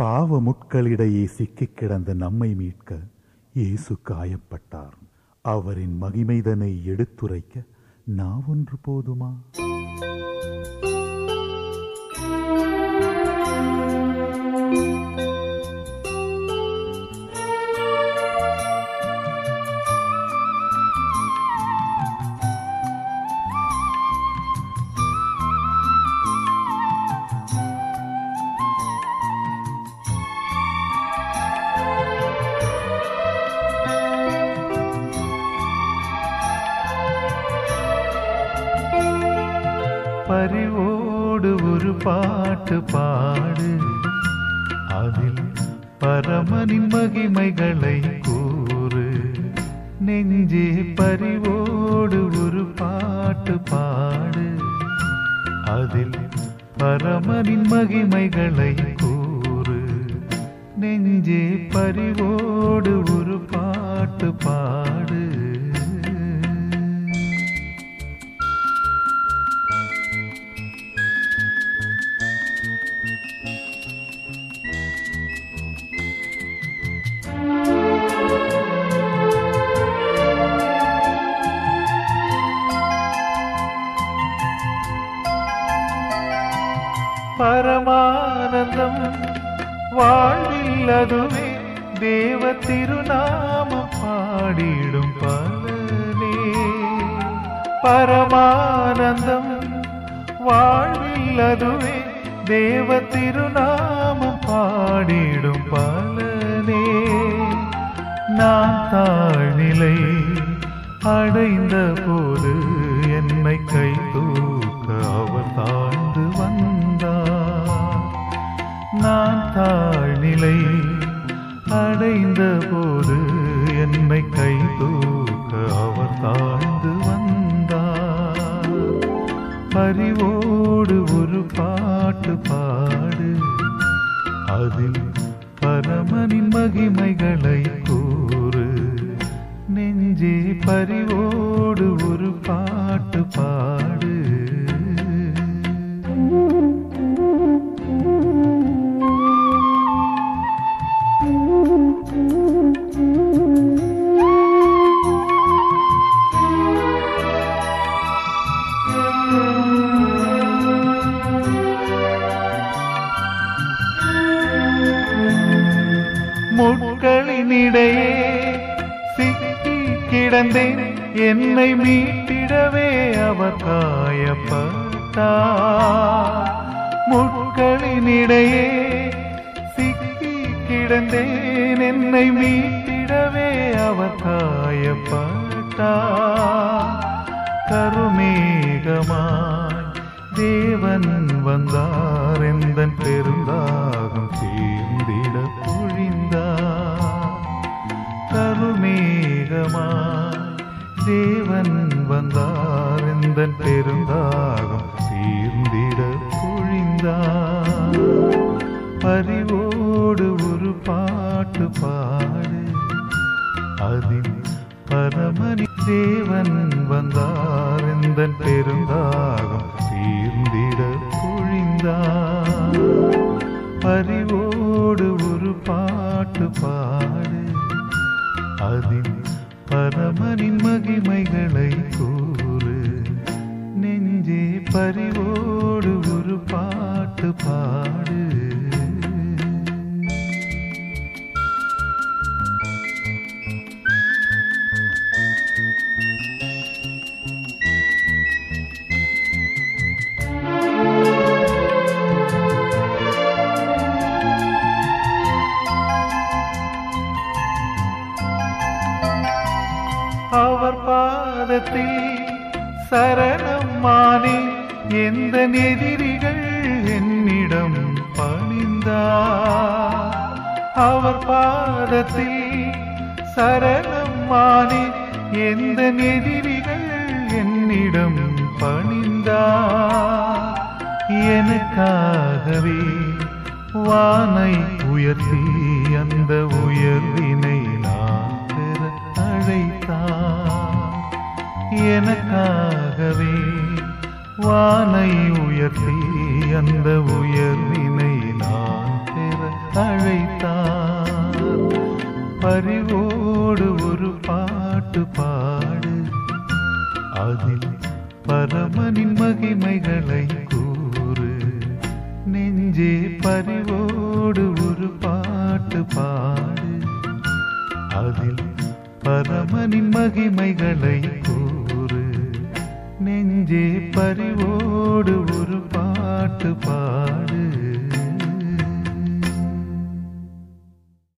பாவ முட்களிடையே சிக்கிக் கிடந்த நம்மை மீட்க இயேசு காயப்பட்டார் அவரின் மகிமைதனை எடுத்துரைக்க நாவொன்று போதுமா பரிவோடு ஒரு பாட்டு பாடு அதில் பரமனின் மகிமைகளை கூறு நெஞ்சே பரிவோடு ஒரு பாட்டு பாடு அதில் பரமனின் மகிமைகளை கூறு நெஞ்சே பரிவோடு ஒரு பாட்டு பாடு பரமானந்தம் வாழ்வில் அதுவே தேவ திருநாமம் பாடிடும் பலனே பரமானந்தம் வாழ்வில் அதுவே தேவ திருநாமம் பாடிடும் பலனே நான் தாழ்நிலை அடைந்த போது என்னை கை தூக்க அவர் தாழ்ந்து வந்தார் நான் தாழ்நிலை அடைந்த போது என்னை கை தூக்க அவர் தாழ்ந்து வந்தார் பரிவோடு ஒரு பாட்டு பாடு அதில் பரமனின் மகிமைகளை கூறு நெஞ்சே பரிவோடு ஒரு பாட்டு பாடு முட்களினிடையே சிக்கி கிடந்தேன் என்னை மீட்டிடவே அவர் காயப்பட்டார் முட்களினிடையே சிக்கி கிடந்தேன் என்னை மீட்டிடவே அவர் காயப்பட்டார் கருமேகமாய் தேவன் வந்தார் எந்தன் பெருந்தாகம் தீர்ந்திட பொழிந்தார் கருமேகமாய் தேவன் வந்தார் எந்தன் பெருந்தாகம் தீர்ந்திட பொழிந்தார் பரிவோடு ஒரு பாட்டு பாடு அதில் பரமணி தேவன் வந்தார் எந்தன் பெருந்தாகம் தீர்ந்திட பொழிந்தார் பரிவோடு ஒரு பாட்டு பாடு அதில் பரமனின் மகிமைகளை கூறு நெஞ்சே பரிவோடு ஒரு பாட்டு பாடு அவர் பாதத்தில் சரணம் மானே எந்த எதிரிகள் என்னிடம் பணிந்தார் அவர் பாதத்தில் சரணம் மானே எந்த எதிரிகள் என்னிடம் பணிந்தார் எனக்காகவே வானை உயர்த்தி அந்த உயர்வினை நான் பெற அழைத்தார் எனக்காகவே வானை உயர்த்தி அந்த உயர்வினை நான் பெற அழைத்தார் பரிவோடு ஒரு பாட்டு பாடு அதில் பரமனின் மகிமைகளை கூறு நெஞ்சே பரிவோடு ஒரு பாட்டு பாடு அதில் பரமனின் மகிமைகளை கூறு நெஞ்சே பரிவோடு ஒரு பாட்டு பாடு